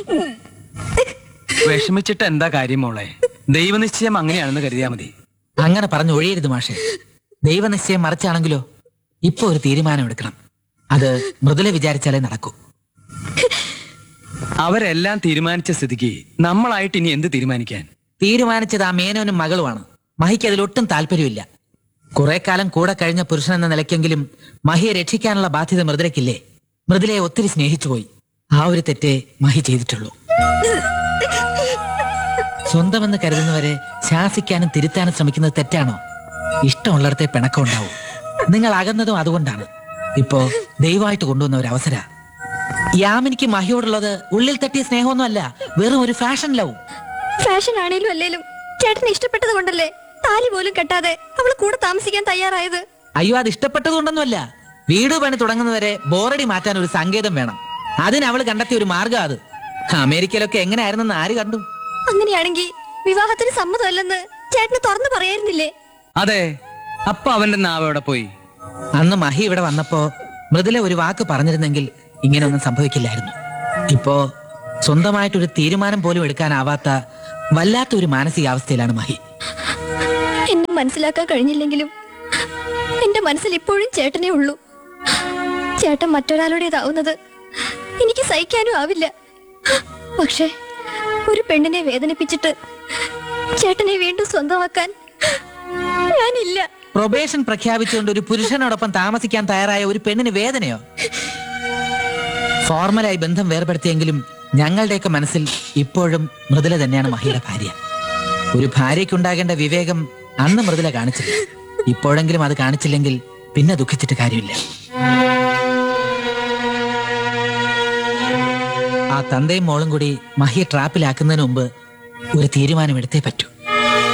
വിഷമിച്ചിട്ട് എന്താ കാര്യം മോളെ ദൈവനിശ്ചയം അങ്ങനെയാണെന്ന് കരുതിയാ മതി അങ്ങനെ പറഞ്ഞു ഒഴിയരുത് മാഷെ ദൈവനിശ്ചയം മറിച്ചാണെങ്കിലോ ഇപ്പൊ ഒരു തീരുമാനം എടുക്കണം അത് മൃദുല വിചാരിച്ചാലേ നടക്കൂ അവരെല്ലാം തീരുമാനിച്ച സ്ഥിതിക്ക് നമ്മളായിട്ട് ഇനി എന്ത് തീരുമാനിക്കാൻ തീരുമാനിച്ചത് ആ മേനോനും മകളുമാണ് മഹിക്ക് അതിലൊട്ടും താല്പര്യമില്ല കുറെ കാലം കൂടെ കഴിഞ്ഞ പുരുഷൻ എന്ന നിലയ്ക്കെങ്കിലും മഹിയെ രക്ഷിക്കാനുള്ള ബാധ്യത മൃദുലയ്ക്കില്ലേ മൃദുലയെ ഒത്തിരി സ്നേഹിച്ചുപോയി ആ ഒരു തെറ്റേ മഹി ചെയ്തിട്ടുള്ളൂ സ്വന്തമെന്ന് കരുതുന്നവരെ ശാസിക്കാനും തിരുത്താനും ശ്രമിക്കുന്നത് തെറ്റാണോ ഇഷ്ടമുള്ളിടത്തെ പിണക്കം ഉണ്ടാവും നിങ്ങൾ അകന്നതും അതുകൊണ്ടാണ് ഇപ്പോ ദയവായിട്ട് കൊണ്ടുവന്ന ഒരു അവസര യാമിനിക്ക് മഹിയോടുള്ളത് ഉള്ളിൽ തട്ടിയ സ്നേഹമൊന്നുമല്ല വെറും ഒരു ഫാഷൻ ലവ് ഫാഷൻ ആണേലും അല്ലേലും ചേട്ടന് ഇഷ്ടപ്പെട്ടത് കൊണ്ടല്ലേ താലി പോലും കെട്ടാതെ അവള് കൂടെ താമസിക്കാൻ തയ്യാറായത് അയ്യോ അത് ഇഷ്ടപ്പെട്ടതുകൊണ്ടൊന്നുമല്ല വീട് പണി തുടങ്ങുന്നവരെ ബോറടി മാറ്റാൻ ഒരു സങ്കേതം വേണം അതിന് അവള് കണ്ടെത്തിയ ഒരു മാർഗം അത് അമേരിക്കയിലൊക്കെ എങ്ങനെയായിരുന്നെന്ന് ആര് കണ്ടു അങ്ങനെയാണെങ്കിൽ വിവാഹത്തിന് സമ്മതമല്ലെന്ന് ചേട്ടന് തുറന്നു പറയായിരുന്നില്ലേ അതെ അപ്പൊ അവന്റെ നാവ് എവിടെ പോയി അന്ന് മഹി ഇവിടെ വന്നപ്പോ മൃദുല ഒരു വാക്ക് പറഞ്ഞിരുന്നെങ്കിൽ ഇങ്ങനെയൊന്നും സംഭവിക്കില്ലായിരുന്നു ഇപ്പോ സ്വന്തമായിട്ടൊരു തീരുമാനം പോലും എടുക്കാനാവാത്ത വല്ലാത്ത ഒരു മാനസികാവസ്ഥയിലാണ് മഹി എന്നെ മനസ്സിലാക്കാൻ കഴിഞ്ഞില്ലെങ്കിലും എന്റെ മനസ്സിൽ ഇപ്പോഴും ചേട്ടനേ ഉള്ളൂ ചേട്ടൻ മറ്റൊരാളുടേതാവുന്നത് എനിക്ക് സഹിക്കാനും ആവില്ല പക്ഷേ ഒരു പെണ്ണിനെ വേദനിപ്പിച്ചിട്ട് ചേട്ടനെ വീണ്ടും സ്വന്തമാക്കാൻ ഞാനില്ല പ്രൊബേഷൻ പ്രഖ്യാപിച്ചുകൊണ്ട് ഒരു പുരുഷനോടൊപ്പം താമസിക്കാൻ തയ്യാറായ ഒരു പെണ്ണിന് വേദനയോ ഫോർമലായി ബന്ധം വേർപെടുത്തിയെങ്കിലും ഞങ്ങളുടെയൊക്കെ മനസ്സിൽ ഇപ്പോഴും മൃദുല തന്നെയാണ് മഹിയുടെ ഭാര്യ ഒരു ഭാര്യയ്ക്കുണ്ടാകേണ്ട വിവേകം അന്ന് മൃദുല കാണിച്ചില്ല ഇപ്പോഴെങ്കിലും അത് കാണിച്ചില്ലെങ്കിൽ പിന്നെ ദുഃഖിച്ചിട്ട് കാര്യമില്ല ആ തന്തയും മോളും കൂടി മഹിയെ ട്രാപ്പിലാക്കുന്നതിന് മുമ്പ് ഒരു തീരുമാനം എടുത്തേ പറ്റൂ